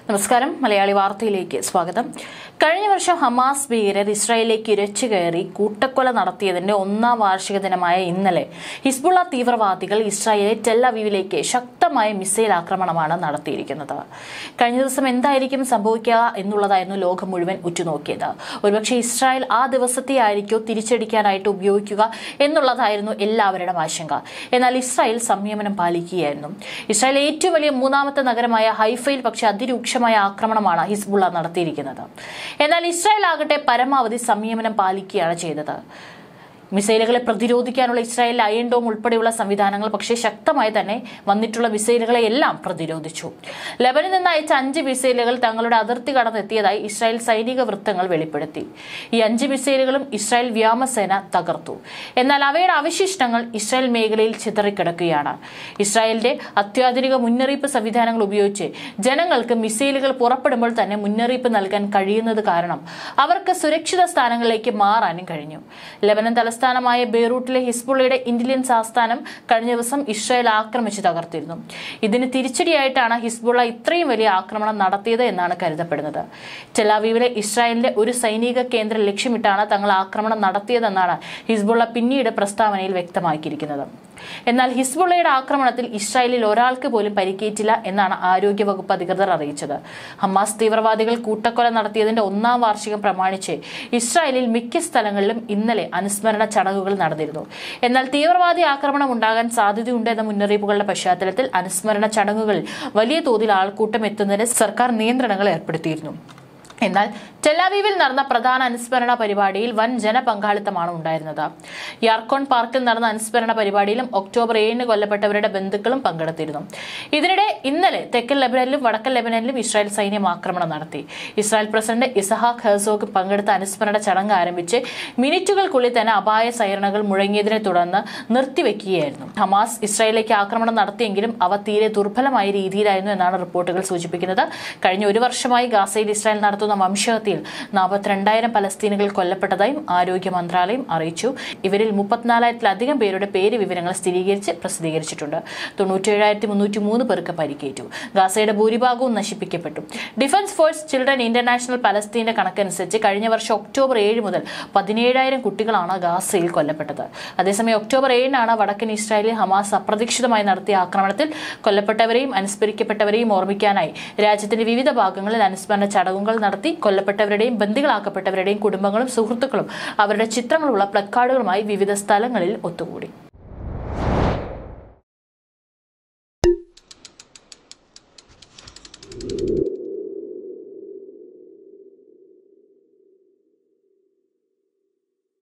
നമസ്കാരം മലയാളി വാർത്തയിലേക്ക് സ്വാഗതം കഴിഞ്ഞ വർഷം ഹമാസ് ഭീകരർ ഇസ്രായേലിലേക്ക് ഇരച്ചു കയറി കൂട്ടക്കൊല നടത്തിയതിന്റെ ഒന്നാം വാർഷിക ദിനമായ ഇന്നലെ ഹിസ്ബുള്ള തീവ്രവാദികൾ ഇസ്രായേലിലെ ടെല്ലവീവിലേക്ക് ശക്തമായ മിസൈൽ ആക്രമണമാണ് നടത്തിയിരിക്കുന്നത് കഴിഞ്ഞ ദിവസം എന്തായിരിക്കും സംഭവിക്കുക എന്നുള്ളതായിരുന്നു ലോകം മുഴുവൻ ഉറ്റുനോക്കിയത് ഒരുപക്ഷെ ഇസ്രായേൽ ആ ദിവസത്തെ ആയിരിക്കോ തിരിച്ചടിക്കാനായിട്ട് ഉപയോഗിക്കുക എന്നുള്ളതായിരുന്നു എല്ലാവരുടെയും ആശങ്ക എന്നാൽ ഇസ്രായേൽ സംയമനം പാലിക്കുകയായിരുന്നു ഇസ്രായേൽ ഏറ്റവും വലിയ മൂന്നാമത്തെ നഗരമായ ഹൈഫയിൽ പക്ഷേ അതിരൂക്ഷമായ ആക്രമണമാണ് ഹിസ്ബുള്ള നടത്തിയിരിക്കുന്നത് എന്നാൽ ഇസ്രായേൽ ആകട്ടെ പരമാവധി സംയമനം പാലിക്കുകയാണ് ചെയ്തത് മിസൈലുകളെ പ്രതിരോധിക്കാനുള്ള ഇസ്രായേൽ അയൺ ഡോം ഉൾപ്പെടെയുള്ള സംവിധാനങ്ങൾ പക്ഷേ ശക്തമായി തന്നെ വന്നിട്ടുള്ള മിസൈലുകളെ എല്ലാം പ്രതിരോധിച്ചു ലെബനിൽ നിന്ന് അയച്ച അഞ്ച് മിസൈലുകൾ തങ്ങളുടെ അതിർത്തി കടന്നെത്തിയതായി ഇസ്രായേൽ സൈനിക വൃത്തങ്ങൾ വെളിപ്പെടുത്തി ഈ അഞ്ച് മിസൈലുകളും ഇസ്രായേൽ വ്യോമസേന തകർത്തു എന്നാൽ അവയുടെ അവശിഷ്ടങ്ങൾ ഇസ്രായേൽ മേഖലയിൽ ചിതറിക്കിടക്കുകയാണ് ഇസ്രായേലിന്റെ അത്യാധുനിക മുന്നറിയിപ്പ് സംവിധാനങ്ങൾ ഉപയോഗിച്ച് ജനങ്ങൾക്ക് മിസൈലുകൾ പുറപ്പെടുമ്പോൾ തന്നെ മുന്നറിയിപ്പ് നൽകാൻ കഴിയുന്നത് കാരണം അവർക്ക് സുരക്ഷിത സ്ഥാനങ്ങളിലേക്ക് മാറാനും കഴിഞ്ഞു ലെബനൻ തലസ്ഥാനമായ ബെയ്റൂട്ടിലെ ഹിസ്ബുള്ളയുടെ ഇന്റലിജൻസ് ആസ്ഥാനം കഴിഞ്ഞ ദിവസം ഇസ്രായേൽ ആക്രമിച്ച് തകർത്തിരുന്നു ഇതിന് തിരിച്ചടിയായിട്ടാണ് ഹിസ്ബുള്ള ഇത്രയും വലിയ ആക്രമണം നടത്തിയത് എന്നാണ് കരുതപ്പെടുന്നത് ടെലാവീവിലെ ഇസ്രായേലിന്റെ ഒരു സൈനിക കേന്ദ്രം ലക്ഷ്യമിട്ടാണ് തങ്ങൾ ആക്രമണം നടത്തിയതെന്നാണ് ഹിസ്ബുള്ള പിന്നീട് പ്രസ്താവനയിൽ വ്യക്തമാക്കിയിരിക്കുന്നത് എന്നാൽ ഹിസ്ബുള്ളയുടെ ആക്രമണത്തിൽ ഇസ്രായേലിൽ ഒരാൾക്ക് പോലും പരിക്കേറ്റില്ല എന്നാണ് ആരോഗ്യവകുപ്പ് അധികൃതർ അറിയിച്ചത് ഹമാസ് തീവ്രവാദികൾ കൂട്ടക്കൊല നടത്തിയതിന്റെ ഒന്നാം വാർഷികം പ്രമാണിച്ച് ഇസ്രായേലിൽ മിക്ക സ്ഥലങ്ങളിലും ഇന്നലെ അനുസ്മരണ ചടങ്ങുകൾ നടന്നിരുന്നു എന്നാൽ തീവ്രവാദി ആക്രമണം ഉണ്ടാകാൻ സാധ്യതയുണ്ട് എന്ന മുന്നറിയിപ്പുകളുടെ പശ്ചാത്തലത്തിൽ അനുസ്മരണ ചടങ്ങുകളിൽ വലിയ തോതിൽ ആൾക്കൂട്ടം എത്തുന്നതിന് സർക്കാർ നിയന്ത്രണങ്ങൾ ഏർപ്പെടുത്തിയിരുന്നു എന്നാൽ ടെലാവീവിൽ നടന്ന പ്രധാന അനുസ്മരണ പരിപാടിയിൽ വൻ ജനപങ്കാളിത്തമാണ് ഉണ്ടായിരുന്നത് യാർക്കോൺ പാർക്കിൽ നടന്ന അനുസ്മരണ പരിപാടിയിലും ഒക്ടോബർ ഏഴിന് കൊല്ലപ്പെട്ടവരുടെ ബന്ധുക്കളും പങ്കെടുത്തിരുന്നു ഇതിനിടെ ഇന്നലെ തെക്കൻ ലെബനനിലും വടക്കൻ ലെബനനിലും ഇസ്രായേൽ സൈന്യം ആക്രമണം നടത്തി ഇസ്രായേൽ പ്രസിഡന്റ് ഇസഹാഖ് ഹെർസോഗ് പങ്കെടുത്ത അനുസ്മരണ ചടങ്ങ് ആരംഭിച്ച് മിനിറ്റുകൾക്കുള്ളിൽ തന്നെ അപായ സൈറണകൾ മുഴങ്ങിയതിനെ തുടർന്ന് നിർത്തിവെക്കുകയായിരുന്നു ഹമാസ് ഇസ്രായേലിലേക്ക് ആക്രമണം നടത്തിയെങ്കിലും അവ തീരെ ദുർബലമായ രീതിയിലായിരുന്നു എന്നാണ് റിപ്പോർട്ടുകൾ സൂചിപ്പിക്കുന്നത് കഴിഞ്ഞ ഒരു വർഷമായി ഗാസയിൽ ഇസ്രായേൽ നടത്തുന്ന വംശഹത്യയിൽ നാൽപ്പത്തിരണ്ടായിരം പലസ്തീനുകൾ കൊല്ലപ്പെട്ടതായും ആരോഗ്യ മന്ത്രാലയം അറിയിച്ചു ഇവരിൽ മുപ്പത്തിനാലായിരത്തിലധികം പേരുടെ പേര് വിവരങ്ങൾ സ്ഥിരീകരിച്ച് പ്രസിദ്ധീകരിച്ചിട്ടുണ്ട് തൊണ്ണൂറ്റേഴായിരത്തി മുന്നൂറ്റി മൂന്ന് പേർക്ക് പരിക്കേറ്റു ഗാസയുടെ ഭൂരിഭാഗവും നശിപ്പിക്കപ്പെട്ടു ഡിഫൻസ് ഫോഴ്സ് ചിൽഡ്രൻ ഇന്റർനാഷണൽ പലസ്തീന്റെ കണക്കനുസരിച്ച് കഴിഞ്ഞ വർഷം ഒക്ടോബർ ഏഴ് മുതൽ പതിനേഴായിരം കുട്ടികളാണ് ഗാസയിൽ കൊല്ലപ്പെട്ടത് അതേസമയം ഒക്ടോബർ ഏഴിനാണ് വടക്കൻ ഇസ്രായേലിൽ ഹമാസ് അപ്രതീക്ഷിതമായി നടത്തിയ ആക്രമണത്തിൽ കൊല്ലപ്പെട്ടവരെയും അനുസ്മരിക്കപ്പെട്ടവരെയും ഓർമ്മിക്കാനായി രാജ്യത്തിന്റെ വിവിധ ഭാഗങ്ങളിൽ അനുസ്മരണ ചടങ്ങുകൾ നടത്തി കൊല്ലപ്പെട്ടവരുടെയും ബന്ദികളാക്കപ്പെട്ടവരുടെയും കുടുംബങ്ങളും സുഹൃത്തുക്കളും അവരുടെ ചിത്രങ്ങളുള്ള പ്ലക്കാർഡുകളുമായി വിവിധ സ്ഥലങ്ങളിൽ ഒത്തുകൂടി